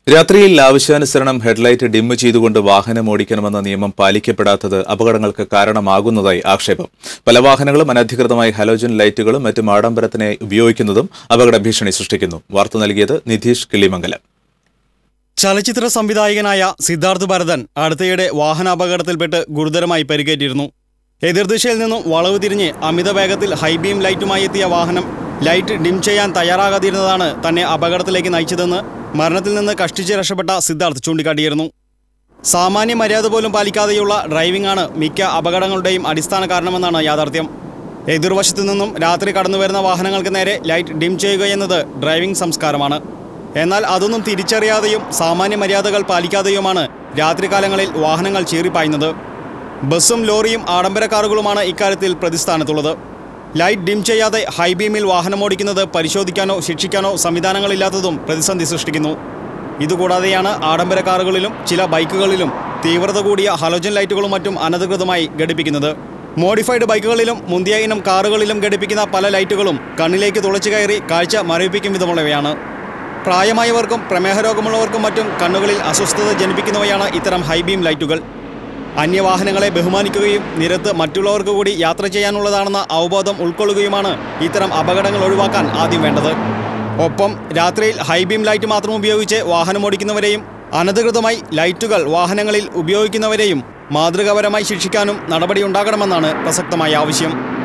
രാത്രിയിൽ ആവശ്യാനുസരണം headlight dim ചെയ്തുകൊണ്ട് വാഹനം ഓടിക്കണമെന്ന നിയമം പാലിക്കപ്പെടാത്തത് അപകടങ്ങൾക്ക് കാരണമാകുന്നതായി ആക്ഷേപം പല വാഹനങ്ങളും അനധികൃതമായി ഹലോജൻ ലൈറ്റുകളും മറ്റും ആഡംബരത്തിനായി ഉപയോഗിക്കുന്നതും അപകട ഭീഷണി സൃഷ്ടിക്കുന്നു വാർത്ത നൽകിയത് നിധീഷ് കിളിമംഗലം ചലച്ചിത്ര സംവിധായകനായ സിദ്ധാർത്ഥ് ഭരതൻ അടുത്തയിടെ വാഹനാപകടത്തിൽപ്പെട്ട് ഗുരുതരമായി പരിക്കേറ്റിരുന്നു എതിർദിശയിൽ നിന്നും വളവ് തിരിഞ്ഞ് അമിത വേഗത്തിൽ ഹൈബീം ലൈറ്റുമായി എത്തിയ വാഹനം ലൈറ്റ് ഡിം ചെയ്യാൻ തയ്യാറാകാതിരുന്നതാണ് തന്നെ അപകടത്തിലേക്ക് നയിച്ചതെന്ന് മരണത്തിൽ നിന്ന് കഷ്ടിച്ച് രക്ഷപ്പെട്ട സിദ്ധാർത്ഥ് ചൂണ്ടിക്കാട്ടിയിരുന്നു സാമാന്യ മര്യാദ പോലും പാലിക്കാതെയുള്ള ഡ്രൈവിംഗ് ആണ് മിക്ക അപകടങ്ങളുടെയും അടിസ്ഥാന കാരണമെന്നാണ് യാഥാർത്ഥ്യം എതിർവശത്തു നിന്നും രാത്രി കടന്നുവരുന്ന വാഹനങ്ങൾക്ക് നേരെ ലൈറ്റ് ഡിം ചെയ്യുക എന്നത് ഡ്രൈവിംഗ് സംസ്കാരമാണ് എന്നാൽ അതൊന്നും തിരിച്ചറിയാതെയും സാമാന്യ മര്യാദകൾ പാലിക്കാതെയുമാണ് രാത്രികാലങ്ങളിൽ വാഹനങ്ങൾ ചീറിപ്പായുന്നത് ബസ്സും ലോറിയും ആഡംബര കാറുകളുമാണ് ഇക്കാര്യത്തിൽ പ്രതിസ്ഥാനത്തുള്ളത് ലൈറ്റ് ഡിം ചെയ്യാതെ ഹൈബീമിൽ വാഹനമോടിക്കുന്നത് പരിശോധിക്കാനോ ശിക്ഷിക്കാനോ സംവിധാനങ്ങളില്ലാത്തതും പ്രതിസന്ധി സൃഷ്ടിക്കുന്നു ഇതുകൂടാതെയാണ് ആഡംബര കാറുകളിലും ചില ബൈക്കുകളിലും തീവ്രത കൂടിയ ഹലോജൻ ലൈറ്റുകളും മറ്റും അനധികൃതമായി ഘടിപ്പിക്കുന്നത് മോഡിഫൈഡ് ബൈക്കുകളിലും മുന്തിയ ഇനം കാറുകളിലും ഘടിപ്പിക്കുന്ന പല ലൈറ്റുകളും കണ്ണിലേക്ക് തുളച്ചു കയറി കാഴ്ച മരവിപ്പിക്കും വിധമുള്ളവയാണ് പ്രായമായവർക്കും പ്രമേഹ രോഗമുള്ളവർക്കും മറ്റും കണ്ണുകളിൽ അസ്വസ്ഥത ജനിപ്പിക്കുന്നവയാണ് ഇത്തരം ഹൈബീം ലൈറ്റുകൾ അന്യവാഹനങ്ങളെ ബഹുമാനിക്കുകയും നിരത്ത് മറ്റുള്ളവർക്ക് കൂടി യാത്ര ചെയ്യാനുള്ളതാണെന്ന അവബോധം ഉൾക്കൊള്ളുകയുമാണ് ഇത്തരം അപകടങ്ങൾ ഒഴിവാക്കാൻ ആദ്യം വേണ്ടത് ഒപ്പം രാത്രിയിൽ ഹൈബീം ലൈറ്റ് മാത്രം ഉപയോഗിച്ച് വാഹനമോടിക്കുന്നവരെയും അനധികൃതമായി ലൈറ്റുകൾ വാഹനങ്ങളിൽ ഉപയോഗിക്കുന്നവരെയും മാതൃകാപരമായി ശിക്ഷിക്കാനും നടപടിയുണ്ടാകണമെന്നാണ് പ്രസക്തമായ ആവശ്യം